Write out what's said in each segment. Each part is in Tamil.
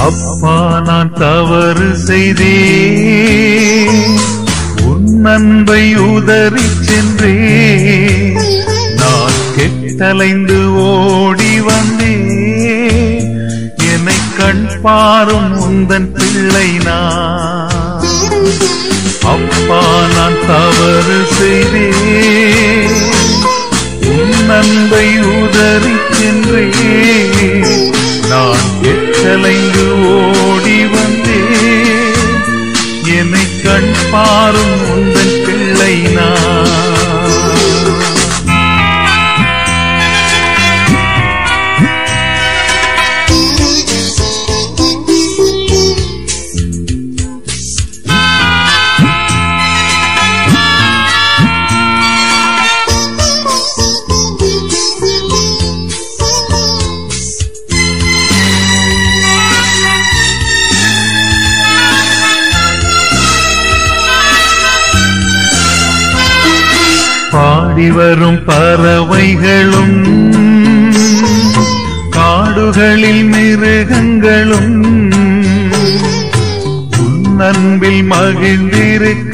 அப்பா நான் தவறு செய்தேன் உன் அன்பை உதறி சென்றே நான் கெட்டலைந்து ஓடி வந்தேன் என்னை கண் பாரும் உந்தன் பிள்ளை நான் அப்பா நான் தவறு செய்தேன் உன் அன்பை உதறி சென்றே நான் எச்சலைந்து ஓடி வந்தேன் என்னை கண் பாரும் உந்தன் பிள்ளை நான் பாடி வரும் பறவைகளும் காடுகளில் மிருகங்களும் உன் அன்பில் மகிழ்ந்திருக்க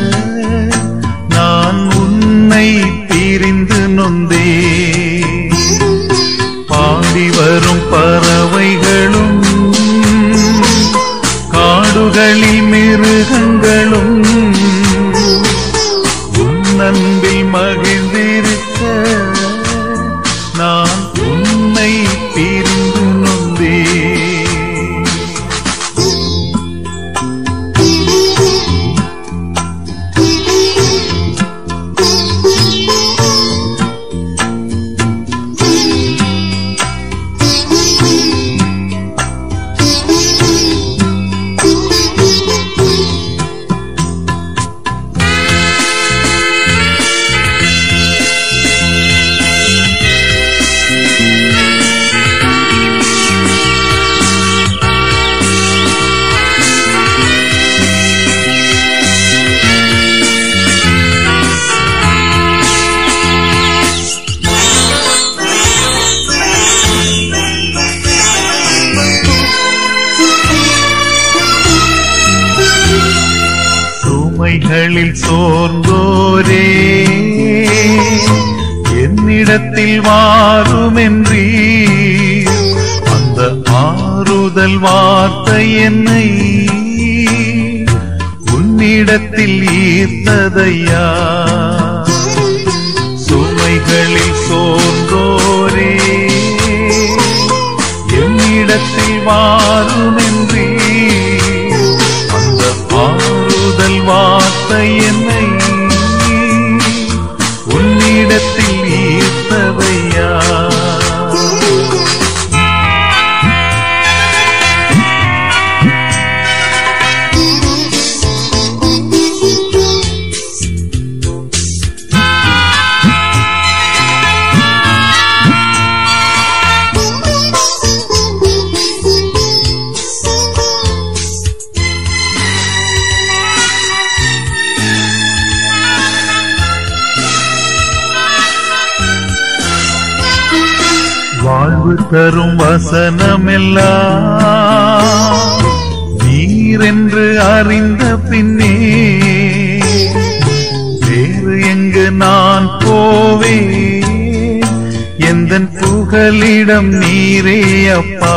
நான் உன்னை பிரிந்து நொந்தே பாடி வரும் பறவைகளும் காடுகளில் மிருகங்களும் உன் அன்பில் மகிழ்ந்திருக்க நான் உன்னை பிரிந்து நொந்தே சுமைகளில் சோர்ந்தோரே என்னிடத்தில் வாருமென்றீ அந்த ஆறுதல் வார்த்தை என்னை உன்னிடத்தில் ஈர்த்ததையா சுமைகளில் சோர்ந்தோரே என்னிடத்தில் வாருமென்றீ அந்த ஆறுதல் வார்த்தை என்னை உன்னிடத்தில் ஈர்த்தவையா வாழ்வு தரும் வசனமெல்லாம் நீரென்று அறிந்த பின்னே வேறு எங்கு நான் போவேன் எந்தன் புகலிடம் நீரே அப்பா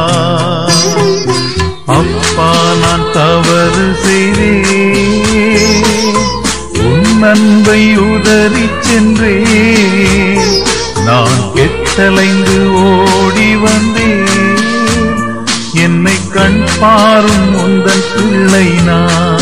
அப்பா நான் தவறு செய்தேன் உன் அன்பை உதறி சென்றேன் நான் கெட்டலைந்து ஓடி வந்தேன் என்னை கண் பாரும் உந்தன் பிள்ளை நான்